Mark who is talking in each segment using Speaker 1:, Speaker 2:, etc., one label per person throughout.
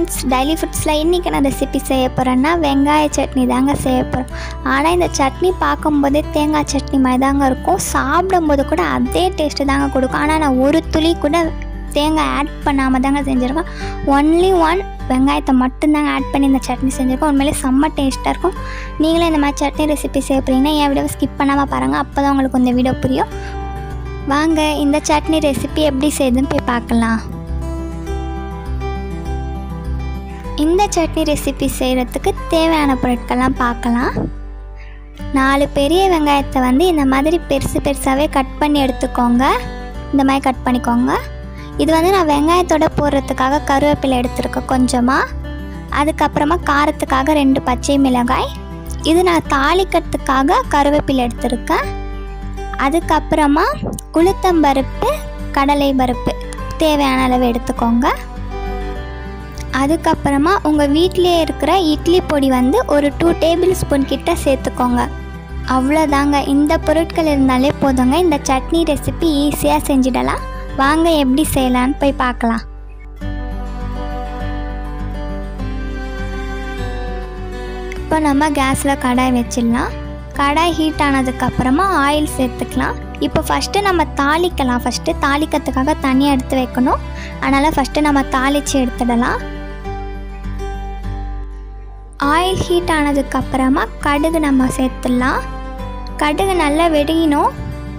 Speaker 1: foods daily ஃபுட்ஸில் இன்றைக்கி நான் recipe செய்ய போகிறேன்னா வெங்காய சட்னி தாங்க செய்ய போகிறோம் ஆனால் இந்த சட்னி பார்க்கும்போதே தேங்காய் சட்னி மாதிரி தாங்க இருக்கும் சாப்பிடும்போது கூட அதே டேஸ்ட்டு தாங்க கொடுக்கும் ஆனால் நான் ஒரு துளி கூட தேங்காய் ஆட் பண்ணாமல் தாங்க செஞ்சுருக்கேன் ஒன்லி ஒன் வெங்காயத்தை மட்டும்தாங்க ஆட் பண்ணி இந்த சட்னி செஞ்சுருக்கோம் உண்மையிலே செம்ம டேஸ்ட்டாக இருக்கும் நீங்களும் இந்த மாதிரி சட்னி ரெசிபி செய்ய போகிறீங்கன்னா என் வீடியோவை ஸ்கிப் பண்ணாமல் பாருங்கள் அப்போ தான் உங்களுக்கு இந்த வீடியோ புரியும் வாங்க இந்த சட்னி ரெசிபி எப்படி செய்யுதுன்னு போய் பார்க்கலாம் இந்த சட்னி ரெசிபி செய்கிறதுக்கு தேவையான பொருட்கள்லாம் பார்க்கலாம் நாலு பெரிய வெங்காயத்தை வந்து இந்த மாதிரி பெருசு பெருசாகவே கட் பண்ணி எடுத்துக்கோங்க இந்த மாதிரி கட் பண்ணிக்கோங்க இது வந்து நான் வெங்காயத்தோட போடுறதுக்காக கருவேப்பிலை எடுத்திருக்கேன் கொஞ்சமாக அதுக்கப்புறமா காரத்துக்காக ரெண்டு பச்சை மிளகாய் இது நான் தாளிக்கிறதுக்காக கருவேப்பிலை எடுத்திருக்கேன் அதுக்கப்புறமா உளுத்தம்பருப்பு கடலை பருப்பு தேவையான அளவு எடுத்துக்கோங்க அதுக்கப்புறமா உங்கள் வீட்டிலே இருக்கிற இட்லி பொடி வந்து ஒரு டூ டேபிள் ஸ்பூன் கிட்ட சேர்த்துக்கோங்க அவ்வளோதாங்க இந்த பொருட்கள் இருந்தாலே போதுங்க இந்த சட்னி ரெசிபி ஈஸியாக செஞ்சிடலாம் வாங்க எப்படி செய்யலான்னு போய் பார்க்கலாம் இப்போ நம்ம கேஸில் கடாய் வச்சிடலாம் கடாய் ஹீட் ஆனதுக்கப்புறமா ஆயில் சேர்த்துக்கலாம் இப்போ ஃபஸ்ட்டு நம்ம தாளிக்கலாம் ஃபஸ்ட்டு தாளிக்கிறதுக்காக தனியாக எடுத்து வைக்கணும் அதனால் ஃபஸ்ட்டு நம்ம தாளித்து எடுத்துடலாம் ஆயில் ஹீட் ஆனதுக்கப்புறமா கடுகு நம்ம சேர்த்துடலாம் கடுகு நல்லா வெடிக்கணும்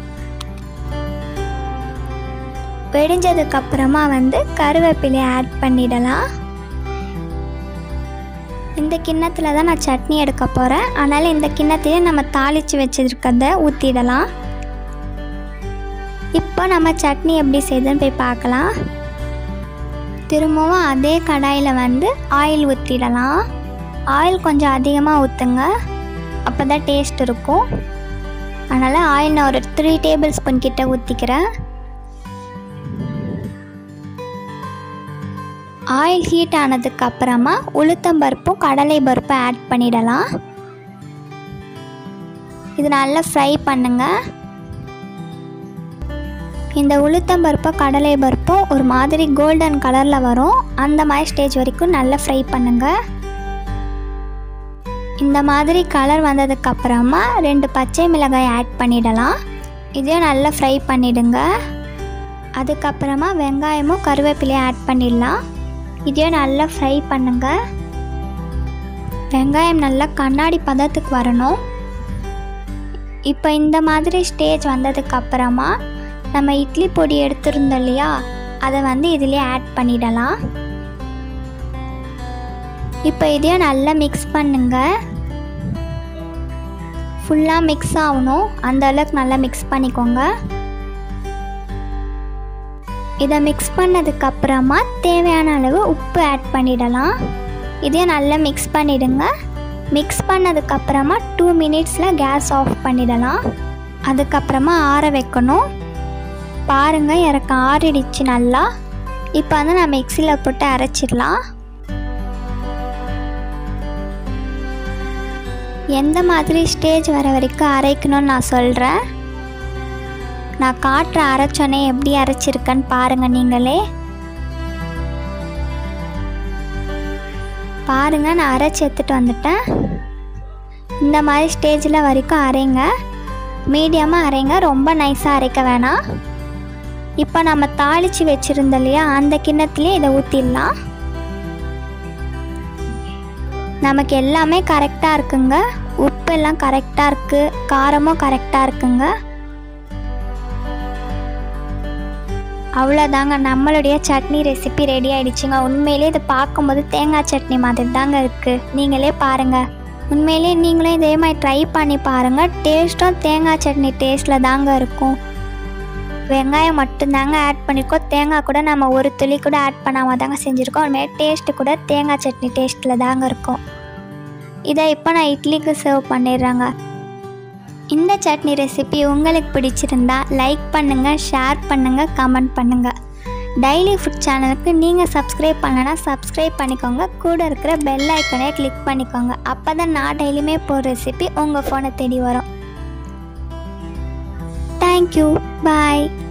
Speaker 1: வெடிஞ்சதுக்கப்புறமா வந்து கருவேப்பிலையை ஆட் பண்ணிடலாம் இந்த கிண்ணத்தில் தான் நான் சட்னி எடுக்க போகிறேன் அதனால் இந்த கிண்ணத்தையே நம்ம தாளித்து வச்சுருக்கிறத ஊற்றிடலாம் இப்போ நம்ம சட்னி எப்படி செய்யுதுன்னு போய் பார்க்கலாம் திரும்பவும் அதே கடாயில் வந்து ஆயில் ஊற்றிடலாம் ஆயில் கொஞ்சம் அதிகமாக ஊற்றுங்க அப்போ தான் டேஸ்ட் இருக்கும் அதனால் ஆயில் நான் ஒரு த்ரீ டேபிள் ஸ்பூன் கிட்ட ஊற்றிக்கிறேன் ஆயில் ஹீட் ஆனதுக்கு அப்புறமா உளுத்தம்பருப்பும் கடலை பருப்பும் ஆட் பண்ணிடலாம் இது நல்லா ஃப்ரை பண்ணுங்க இந்த உளுத்தம்பருப்பும் கடலை பருப்பும் ஒரு மாதிரி கோல்டன் கலரில் வரும் அந்த மாதிரி ஸ்டேஜ் வரைக்கும் நல்லா ஃப்ரை பண்ணுங்க இந்த மாதிரி கலர் வந்ததுக்கு அப்புறமா ரெண்டு பச்சை மிளகாய் ஆட் பண்ணிடலாம் இதையும் நல்லா ஃப்ரை பண்ணிடுங்க அதுக்கப்புறமா வெங்காயமும் கருவேப்பிலையும் ஆட் பண்ணிடலாம் இதையும் நல்லா ஃப்ரை பண்ணுங்க வெங்காயம் நல்லா கண்ணாடி பதத்துக்கு வரணும் இப்போ இந்த மாதிரி ஸ்டேஜ் வந்ததுக்கு அப்புறமா நம்ம இட்லி பொடி எடுத்திருந்தோம் இல்லையா அதை வந்து இதிலே ஆட் பண்ணிடலாம் இப்போ இதையும் நல்லா மிக்ஸ் பண்ணுங்க ஃபுல்லாக மிக்ஸ் ஆகணும் அந்த அளவுக்கு நல்லா மிக்ஸ் பண்ணிக்கோங்க இதை மிக்ஸ் பண்ணதுக்கப்புறமா தேவையான அளவு உப்பு ஆட் பண்ணிடலாம் இதையும் நல்லா மிக்ஸ் பண்ணிவிடுங்க மிக்ஸ் பண்ணதுக்கப்புறமா டூ மினிட்ஸில் கேஸ் ஆஃப் பண்ணிடலாம் அதுக்கப்புறமா ஆற வைக்கணும் பாருங்கள் எனக்கு ஆறிடுச்சு நல்லா இப்போ வந்து நான் மிக்சியில் போட்டு அரைச்சிடலாம் எந்த மாதிரி ஸ்டேஜ் வர வரைக்கும் அரைக்கணும்னு நான் சொல்கிறேன் நான் காட்டுற அரைச்சோன்னே எப்படி அரைச்சிருக்கேன்னு பாருங்கள் நீங்களே பாருங்கள் நான் அரைச்சி எடுத்துகிட்டு வந்துட்டேன் இந்த மாதிரி ஸ்டேஜில் வரைக்கும் அரைங்க மீடியமாக அரைங்க ரொம்ப நைஸாக அரைக்க வேணாம் இப்போ நம்ம தாளித்து வச்சுருந்தோம் இல்லையா அந்த கிண்ணத்துலேயே இதை ஊற்றிடலாம் நமக்கு எல்லாமே கரெக்டாக இருக்குங்க உப்பு எல்லாம் கரெக்டாக இருக்குது காரமும் கரெக்டாக இருக்குங்க அவ்வளோதாங்க நம்மளுடைய சட்னி ரெசிபி ரெடி ஆகிடுச்சுங்க உண்மையிலே இதை பார்க்கும்போது தேங்காய் சட்னி மாதிரி தாங்க இருக்குது நீங்களே பாருங்கள் உண்மையிலே நீங்களும் இதே மாதிரி ட்ரை பண்ணி பாருங்கள் டேஸ்ட்டும் தேங்காய் சட்னி டேஸ்ட்டில் தாங்க இருக்கும் வெங்காயம் மட்டும்தாங்க ஆட் பண்ணியிருக்கோம் தேங்காய் கூட நம்ம ஒரு துளி கூட ஆட் பண்ணாமல் தாங்க செஞ்சுருக்கோம் அதுமாதிரி டேஸ்ட்டு கூட தேங்காய் சட்னி டேஸ்ட்டில் தாங்க இருக்கும் இதை இப்போ நான் இட்லிக்கு சர்வ் பண்ணிடுறேங்க இந்த சட்னி ரெசிபி உங்களுக்கு பிடிச்சிருந்தா லைக் பண்ணுங்கள் ஷேர் பண்ணுங்கள் கமெண்ட் பண்ணுங்கள் டெய்லி ஃபுட் சேனலுக்கு நீங்கள் சப்ஸ்கிரைப் பண்ணனா சப்ஸ்கிரைப் பண்ணிக்கோங்க கூட இருக்கிற பெல் ஐக்கனை கிளிக் பண்ணிக்கோங்க அப்போ தான் நான் டெய்லியுமே போகிற ரெசிபி உங்கள் ஃபோனை தேடி வரும் தேங்க்யூ பாய்